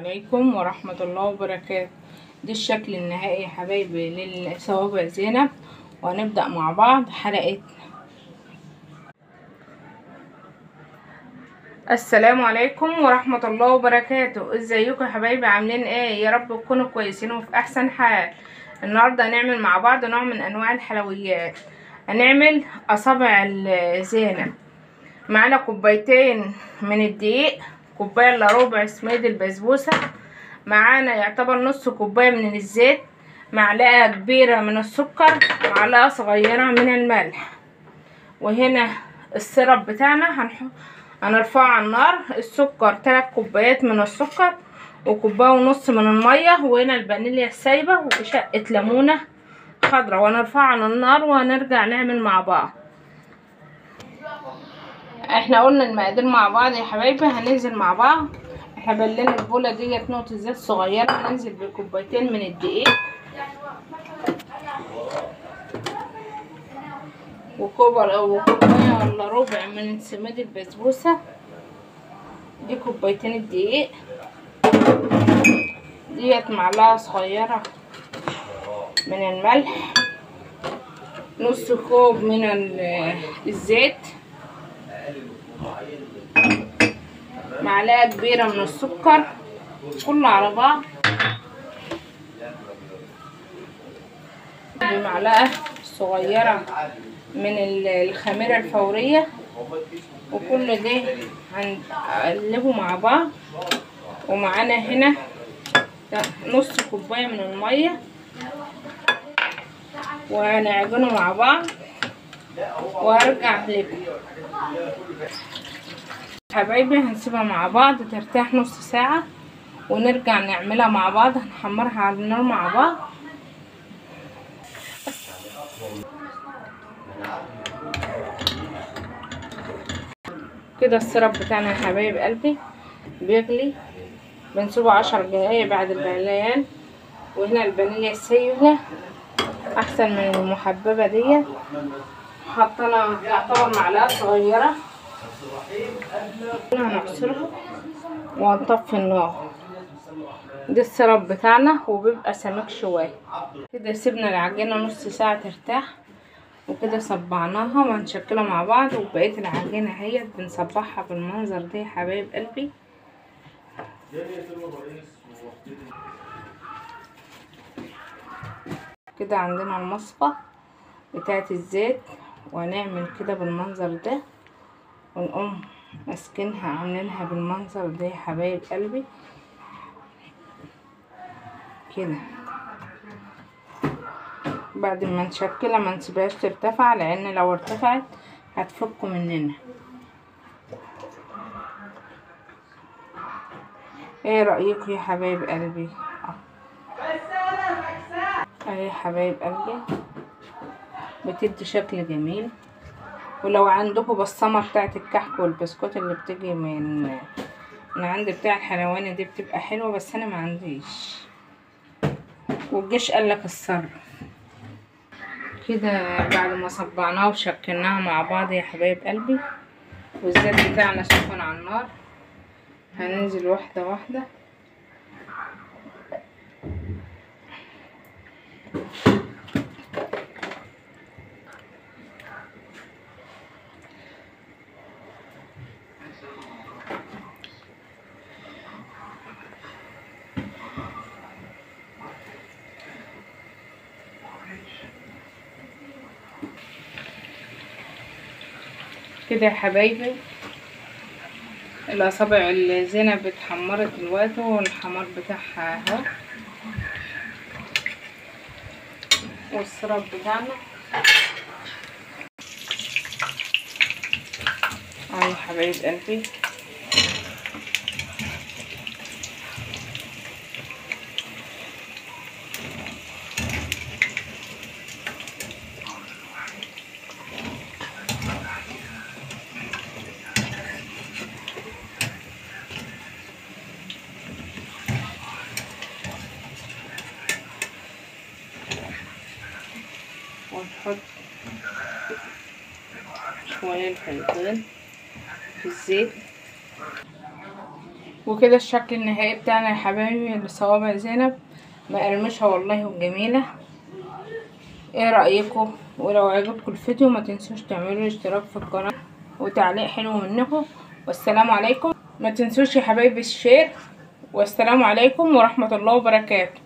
عليكم ورحمة الله وبركاته دي الشكل النهائي يا حبايبي للصوابع زينب وهنبدأ مع بعض حلقتنا السلام عليكم ورحمة الله وبركاته ازيكم يا حبايبي عاملين ايه يا رب تكونوا كويسين وفي احسن حال النهاردة هنعمل مع بعض نوع من انواع الحلويات هنعمل اصابع الزينب معانا كوبايتين من الدقيق كوبايه الا ربع سميد البسبوسه معانا يعتبر نص كوبايه من الزيت معلقه كبيره من السكر معلقه صغيره من الملح وهنا السرب بتاعنا هنحط هنرفعه على النار السكر تلات كوبايات من السكر وكوبايه ونص من الميه وهنا الفانيليا السايبه وشقه ليمونه خضرا وهنرفعه على النار وهنرجع نعمل مع بعض احنا قلنا المقادير مع بعض يا حبايبي هننزل مع بعض احنا بلينا البوله ديت نقطه زيت صغيره هننزل بكوبايتين من الدقيق وكوبر او كوبايه ولا ربع من سماد البسبوسه دي كوبايتين الدقيق ديت معلقه صغيره من الملح نص كوب من الزيت معلقه كبيره من السكر كله على بعض بمعلقه صغيره من الخميره الفوريه وكل ده هنقلبه مع بعض ومعانا هنا نص كوبايه من الميه وهنعجنه مع بعض وهرجع اقلبه حبايبي هنسيبها مع بعض ترتاح نص ساعة ونرجع نعملها مع بعض هنحمرها على النار مع بعض كده السرب بتاعنا يا حبايب قلبي بيغلي بنسيبه عشر دقايق بعد الغليان وهنا الفانيليا السايبة احسن من المحببة ديت حطينا يعتبر معلقة صغيرة هنعصرها وهنطفي النار ده السرب بتاعنا وبيبقى سمك شوية كده سيبنا العجينة نص ساعة ترتاح وكده صبعناها وهنشكلها مع بعض وبقية العجينة اهيت بنصبحها بالمنظر ده يا حبايب قلبي كده عندنا المصفى بتاعت الزيت وهنعمل كده بالمنظر ده ونقوم ماسكينها عاملينها بالمنظر ده يا حبايب قلبي كده بعد ما نشكلها ما نسيبهاش ترتفع لان لو ارتفعت هتفك مننا ايه رايكم يا حبايب قلبي اهي يا حبايب قلبي بتدي شكل جميل ولو عندكم بصمه بتاعت الكحك والبسكوت اللي بتيجي من من عند بتاع الحلواني دي بتبقى حلوه بس انا ما عنديش والجيش قالك الصر كده بعد ما صبعناها وشكلناها مع بعض يا حبايب قلبي والزيت بتاعنا سخن على النار هننزل واحده واحده كده يا حبايبي الاصابع الزينب اتحمرت دلوقتي والحمار بتاعها اهو والسراب بتاعنا اهو يا حبايب قلبي ونحط شوية الحلوين في الزيت وكده الشكل النهائي بتاعنا يا حبايبي لصوابع زينب مقرمشة والله وجميلة ايه رأيكم ولو عجبكم الفيديو ما تنسوش تعملوا اشتراك في القناة وتعليق حلو منكم والسلام عليكم ما تنسوش يا حبايبي الشير والسلام عليكم ورحمة الله وبركاته